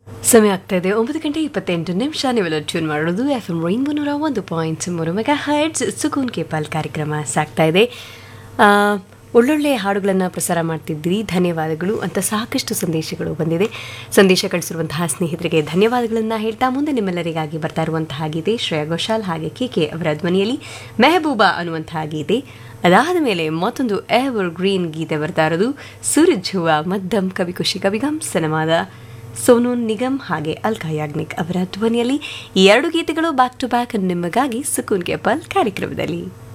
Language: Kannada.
ಸಮಯ ಆಗ್ತಾ ಇದೆ ಒಂಬತ್ತು ಗಂಟೆ ಇಪ್ಪತ್ತೆಂಟು ನಿಮಿಷ ನೀವೆಲ್ಲ ಟ್ಯೂನ್ ಮಾಡೋದು ಎಫ್ ಎಂ ರೈನ್ಬೋ ನೂರ ಒಂದು ಪಾಯಿಂಟ್ ಮೂರು ಮೆಗಾ ಹರ್ಟ್ಸ್ ಸುಕೂನ್ ಕೇಪಾಲ್ ಕಾರ್ಯಕ್ರಮ ಸಾಗ್ತಾ ಇದೆ ಆ, ಒಳ್ಳೊಳ್ಳೆ ಹಾಡುಗಳನ್ನು ಪ್ರಸಾರ ಮಾಡ್ತಿದ್ರಿ ಧನ್ಯವಾದಗಳು ಅಂತ ಸಾಕಷ್ಟು ಸಂದೇಶಗಳು ಬಂದಿದೆ ಸಂದೇಶ ಕಳಿಸಿರುವಂತಹ ಸ್ನೇಹಿತರಿಗೆ ಧನ್ಯವಾದಗಳನ್ನು ಹೇಳ್ತಾ ಮುಂದೆ ನಿಮ್ಮೆಲ್ಲರಿಗಾಗಿ ಬರ್ತಾ ಇರುವಂತಹ ಗೀತೆ ಶ್ರೇಯಾ ಘೋಷಾಲ್ ಹಾಗೆ ಕೆ ಕೆ ಅವರ ಧ್ವನಿಯಲ್ಲಿ ಮೆಹಬೂಬಾ ಅನ್ನುವಂತಹ ಗೀತೆ ಅದಾದ ಮೇಲೆ ಮತ್ತೊಂದು ಎವರ್ ಗ್ರೀನ್ ಗೀತೆ ಬರ್ತಾ ಇರೋದು ಸೂರಜ್ ಹೂವ ಮದ್ದಂ ಕವಿ ಖುಷಿ ಕವಿಗಂ ಸಿನಿಮಾದ ಸೋನು ನಿಗಮ್ ಹಾಗೆ ಅಲ್ಕಾ ಯಾಗ್ನಿಕ್ ಅವರ ಧ್ವನಿಯಲ್ಲಿ ಈ ಎರಡು ಗೀತೆಗಳು ಬ್ಯಾಕ್ ಟು ಬ್ಯಾಕ್ ನಿಮಗಾಗಿ ಸುಕೂನ್ ಕೆಪಲ್ ಕಾರ್ಯಕ್ರಮದಲ್ಲಿ